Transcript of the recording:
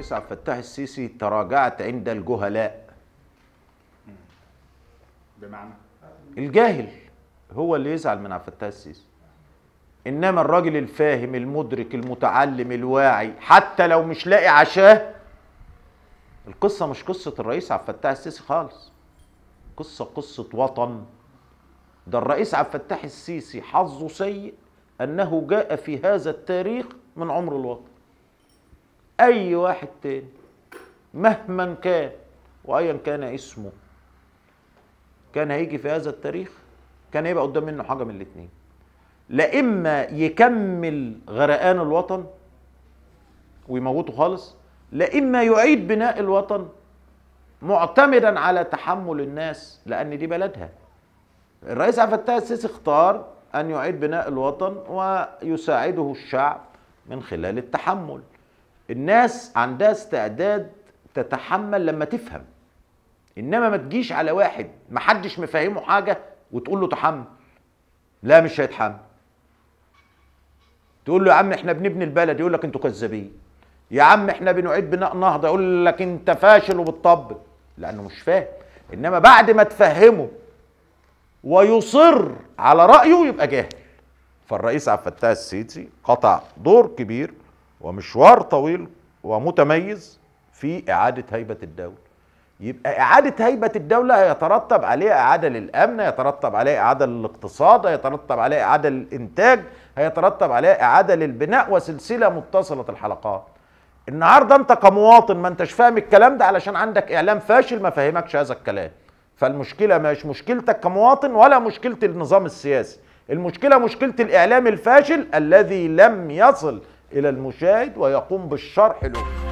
الرئيس عبد الفتاح السيسي تراجعت عند الجهلاء بمعنى الجاهل هو اللي يزعل من عبد الفتاح السيسي انما الراجل الفاهم المدرك المتعلم الواعي حتى لو مش لاقي عشاه القصه مش قصه الرئيس عبد الفتاح السيسي خالص قصه قصه وطن ده الرئيس عبد الفتاح السيسي حظه سيء انه جاء في هذا التاريخ من عمر الوطن اي واحد تاني مهما كان وايا كان اسمه كان هيجي في هذا التاريخ كان هيبقى قدام منه حاجه من الاثنين لا اما يكمل غرقان الوطن ويموته خالص لا اما يعيد بناء الوطن معتمدا على تحمل الناس لان دي بلدها الرئيس عبد الفتاح السيسي اختار ان يعيد بناء الوطن ويساعده الشعب من خلال التحمل الناس عندها استعداد تتحمل لما تفهم انما ما تجيش على واحد ما حدش مفهمه حاجه وتقول له تحمل لا مش هيتحمل تقول له يا عم احنا بنبني البلد يقول لك انتوا كذابين يا عم احنا بنعيد بناء نهضه يقول لك انت فاشل وبتطبل لانه مش فاهم انما بعد ما تفهمه ويصر على رايه يبقى جاهل فالرئيس عبد الفتاح السيسي قطع دور كبير ومشوار طويل ومتميز في اعاده هيبه الدوله يبقى إعادة هيبة الدولة يترتب عليها إعادة للأمن يترتب عليها إعادة للاقتصاد يترتب عليها إعادة للإنتاج هيترتب عليها إعادة للبناء وسلسلة متصلة الحلقات النهاردة أنت كمواطن ما أنتش فاهم الكلام ده علشان عندك إعلام فاشل ما فهمكش هذا الكلام فالمشكلة مش مشكلتك كمواطن ولا مشكلة النظام السياسي المشكلة مشكلة الإعلام الفاشل الذي لم يصل إلى المشاهد ويقوم بالشرح له